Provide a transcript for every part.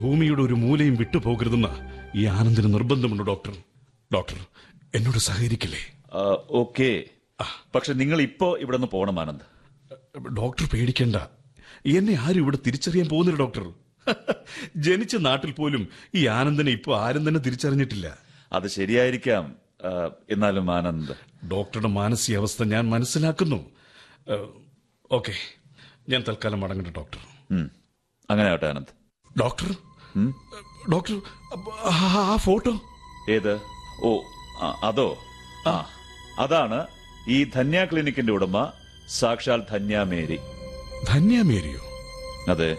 ഭൂമിയുടെ ഒരു മൂലയും വിട്ടുപോകരുതെന്ന് ഈ ആനന്ദിന് നിർബന്ധമുണ്ട് ഡോക്ടർ ഡോക്ടർ എന്നോട് സഹകരിക്കില്ലേ ഓക്കെ പക്ഷെ നിങ്ങൾ ഇപ്പോ ഇവിടെ നിന്ന് പോകണം ആനന്ദ് ഡോക്ടർ പേടിക്കണ്ട എന്നെ ആരും ഇവിടെ തിരിച്ചറിയാൻ പോകുന്നില്ല ഡോക്ടർ ജനിച്ച നാട്ടിൽ പോലും ഈ ആനന്ദനെ ഇപ്പൊ ആരും തന്നെ തിരിച്ചറിഞ്ഞിട്ടില്ല അത് ശരിയായിരിക്കാം ആ, എന്നാലും ആനന്ദ് ഡോക്ടറുടെ മാനസികാവസ്ഥ ഞാൻ മനസ്സിലാക്കുന്നു ഓക്കെ ഞാൻ തൽക്കാലം മടങ്ങട്ടെ ഡോക്ടർ ഉം. അങ്ങനെ ആവട്ടെ ആനന്ദ് ഡോക്ടർ ഡോക്ടർ അപ്പ- ആ- ആ ഫോട്ടോ ഏത് ഓ ആ, അതോ ആ അതാണ് ഈ ധന്യ ക്ലിനിക്കിന്റെ ഉടമ സാക്ഷാൽ ധന്യ മേരി ധന്യ മേരിയോ അതെ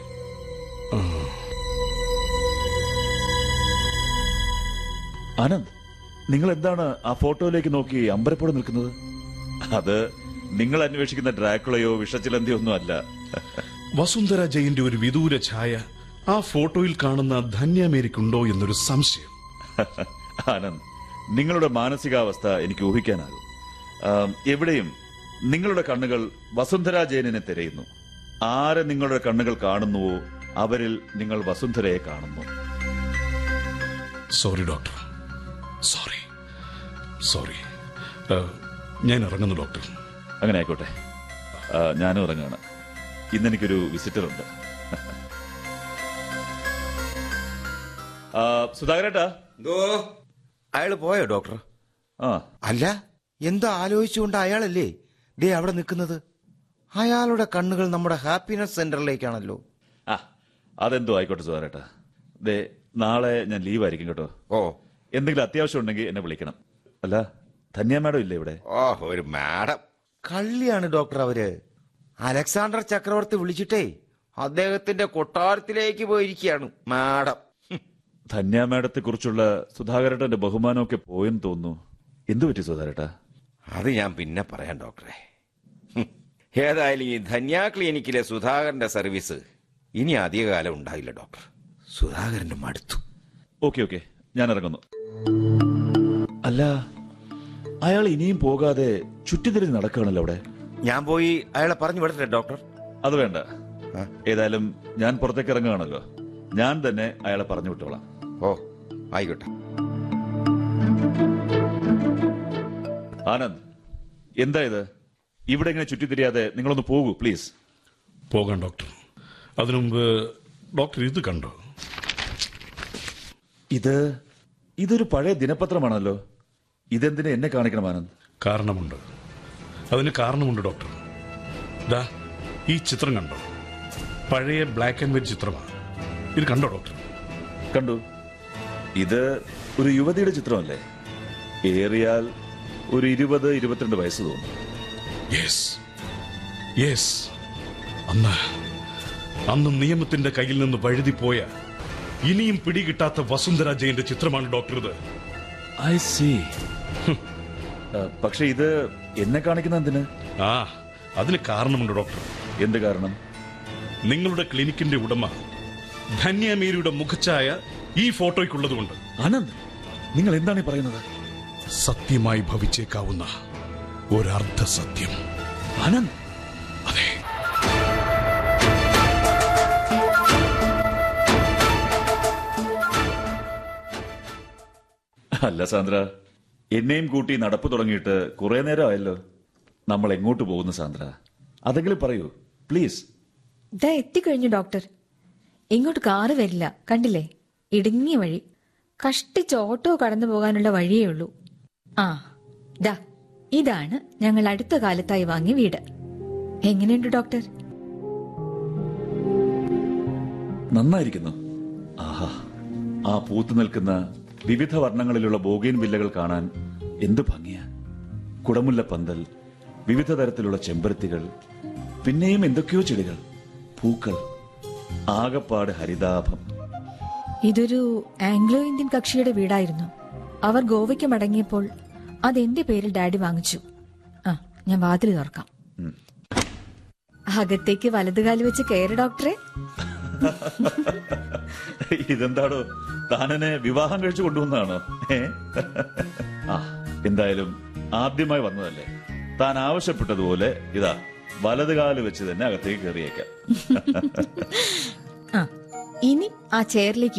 ആനന്ദ് നിങ്ങൾ എന്താണ് ആ ഫോട്ടോയിലേക്ക് നോക്കി അമ്പരപ്പോടെ നിൽക്കുന്നത് അത് നിങ്ങൾ അന്വേഷിക്കുന്ന ഡ്രാക്കുളയോ വിഷച്ചിലന്തിയോ ഒന്നും അല്ല വസുന്ധര ജയിന്റെ ഒരു വിദൂര ഛായ ആ ഫോട്ടോയിൽ കാണുന്ന ധന്യ മേരിക്കുണ്ടോ എന്നൊരു സംശയം ആനന്ദ് നിങ്ങളുടെ മാനസികാവസ്ഥ എനിക്ക് ഊഹിക്കാനാകും ആം, എവിടെയും നിങ്ങളുടെ കണ്ണുകൾ വസുന്ധര ജയനിനെ തിരയുന്നു ആരെ നിങ്ങളുടെ കണ്ണുകൾ കാണുന്നുവോ അവരിൽ നിങ്ങൾ വസുന്ധരയെ കാണുന്നു സോറി ഡോക്ടർ സോറി സോറി ഞാൻ ഇറങ്ങുന്നു ഡോക്ടർ അങ്ങനെ ആയിക്കോട്ടെ ആ, ഞാനും ഇറങ്ങാണ് ഇന്ന് എനിക്കൊരു വിസിറ്റർ ഉണ്ട് ആ, സുധാകരേട്ടാ എന്തോ അയാള് പോയോ ഡോക്ടർ ആ അല്ല എന്താ ആലോചിച്ചുകൊണ്ട് അയാളല്ലേ ദേ അവിടെ നിൽക്കുന്നത് അയാളുടെ കണ്ണുകൾ നമ്മുടെ ഹാപ്പിനെസ് സെന്ററിലേക്കാണല്ലോ ആ അതെന്തോ ആയിക്കോട്ടെ സുധാകരേട്ടാ ദേ നാളെ ഞാൻ ലീവ് ആയിരിക്കും കേട്ടോ ഓ എന്തെങ്കിലും അത്യാവശ്യം ഉണ്ടെങ്കിൽ എന്നെ വിളിക്കണം അല്ല ധന്യ മാഡം ഇല്ലേ ഇവിടെ ഓ ഒരു മാഡം കള്ളിയാണ് ഡോക്ടർ അവര് അലക്സാണ്ടർ ചക്രവർത്തി വിളിച്ചിട്ടേ അദ്ദേഹത്തിന്റെ കൊട്ടാരത്തിലേക്ക് പോയിരിക്കുകയാണ് മാഡം ഹും. ധന്യ മാഡത്തെ കുറിച്ചുള്ള സുധാകരേട്ടന്റെ ബഹുമാനമൊക്കെ പോയെന്ന് തോന്നുന്നു എന്തു പറ്റി സുധാകരേട്ടാ അത് ഞാൻ പിന്നെ പറയാം ഡോക്ടറെ ഹും. ഏതായാലും ഈ ധന്യ ക്ലിനിക്കിലെ സുധാകരന്റെ സർവീസ് ഇനി അധികകാലം ഉണ്ടായില്ല ഡോക്ടർ സുധാകരന്റെ മടുത്തു ഓക്കെ ഓക്കെ ഞാൻ ഇറങ്ങുന്നു അല്ല അയാൾ ഇനിയും പോകാതെ ചുറ്റിത്തിരിഞ്ഞ് നടക്കുകയാണല്ലോ അവിടെ ഞാൻ പോയി അയാളെ പറഞ്ഞു വിടട്ടെ ഡോക്ടർ അത് വേണ്ട ആ? ഏതായാലും ഞാൻ പുറത്തേക്ക് ഇറങ്ങുകയാണല്ലോ ഞാൻ തന്നെ അയാളെ പറഞ്ഞു വിട്ടോളാം ഓ ആയിക്കോട്ടെ ആനന്ദ് എന്താ ഇത് ഇവിടെ ഇങ്ങനെ ചുറ്റിത്തിരിയാതെ നിങ്ങളൊന്ന് പോകൂ പ്ലീസ് പോകാം ഡോക്ടർ അതിനു മുമ്പ് ഡോക്ടർ ഇത് കണ്ടോ ഇത് ഇതൊരു പഴയ ദിനപത്രമാണല്ലോ ഇതെന്തിനെ എന്നെ കാണിക്കണം ആനന്ദ് കാരണമുണ്ട് അതിന് കാരണമുണ്ട് ഡോക്ടർ ദാ ഈ ചിത്രം കണ്ടോ പഴയ ബ്ലാക്ക് ആൻഡ് വൈറ്റ് ചിത്രമാണ് ഇത് കണ്ടോ ഡോക്ടർ കണ്ടു ഇത് ഒരു യുവതിയുടെ ചിത്രമല്ലേ ഏറിയാൽ ഒരു ഇരുപത് ഇരുപത്തിരണ്ട് വയസ്സ് തോന്നുന്നു യെസ് യെസ് അന്ന് അന്ന് നിയമത്തിന്റെ കയ്യിൽ നിന്ന് വഴുതിപ്പോയ ഇനിയും പിടികിട്ടാത്ത വസുന്ധര ജയന്റെ ചിത്രമാണ് ഡോക്ടർ ഇത് ഐ സി പക്ഷെ ഇത് എന്നെ കാണിക്കുന്ന എന്തിന് ആ അതിന് കാരണമുണ്ട് ഡോക്ടർ എന്ത് കാരണം നിങ്ങളുടെ ക്ലിനിക്കിന്റെ ഉടമ ധന്യമേരിയുടെ മുഖച്ഛായ ഈ ഫോട്ടോയ്ക്കുള്ളതുകൊണ്ട് ആനന്ദ് നിങ്ങൾ എന്താണ് ഈ പറയുന്നത് സത്യമായി ഭവിച്ചേക്കാവുന്ന ഒരർദ്ധ സത്യം ആനന്ദ് അതെ അല്ല സാന്ദ്ര എന്നെയും കൂട്ടി നടപ്പ് തുടങ്ങിയിട്ട് കുറെ നേരമായല്ലോ നമ്മൾ എങ്ങോട്ട് പോകുന്നു സാന്ദ്ര അതെങ്കിലും പറയൂ പ്ലീസ് ദാ എത്തിക്കഴിഞ്ഞു ഡോക്ടർ ഇങ്ങോട്ട് കാറ് വരില്ല കണ്ടില്ലേ ഇടുങ്ങിയ വഴി കഷ്ടിച്ച് ഓട്ടോ കടന്നു പോകാനുള്ള വഴിയേ ഉള്ളൂ ആ ദാ ഇതാണ് ഞങ്ങൾ അടുത്ത കാലത്തായി വാങ്ങിയ വീട് എങ്ങനെയുണ്ട് ഡോക്ടർ നന്നായിരിക്കുന്നു ആഹാ ആ പൂത്തു നിൽക്കുന്ന വിവിധ വർണ്ണങ്ങളിലുള്ള ബോഗീൻ വില്ലകൾ കാണാൻ എന്തു ഭംഗിയാ കുടമുല്ല പന്തൽ വിവിധ തരത്തിലുള്ള ചെമ്പരത്തികൾ പിന്നെയും എന്തൊക്കെയോ ചെടികൾ പൂക്കൾ ആകപ്പാട് ഹരിതാഭം ഇതൊരു ആംഗ്ലോ ഇന്ത്യൻ കക്ഷിയുടെ വീടായിരുന്നു അവർ ഗോവയ്ക്ക് മടങ്ങിയപ്പോൾ അതെന്റെ പേരിൽ ഡാഡി വാങ്ങിച്ചു ആ ഞാൻ വാതിൽ തുറക്കാം അകത്തേക്ക് വലതുകാലി വെച്ച് കയറി ഡോക്ടറെ ഇതെന്താടോ താനെന്നെ വിവാഹം കഴിച്ചു കൊണ്ടുവന്നതാണോ ഏ? ആ എന്തായാലും ആദ്യമായി വന്നതല്ലേ താൻ ആവശ്യപ്പെട്ടതുപോലെ ഇതാ വലതുകാല് വെച്ച് തന്നെ അകത്തേക്ക് കയറിയേക്കാം ആ ഇനി ആ ചെയറിലേക്ക്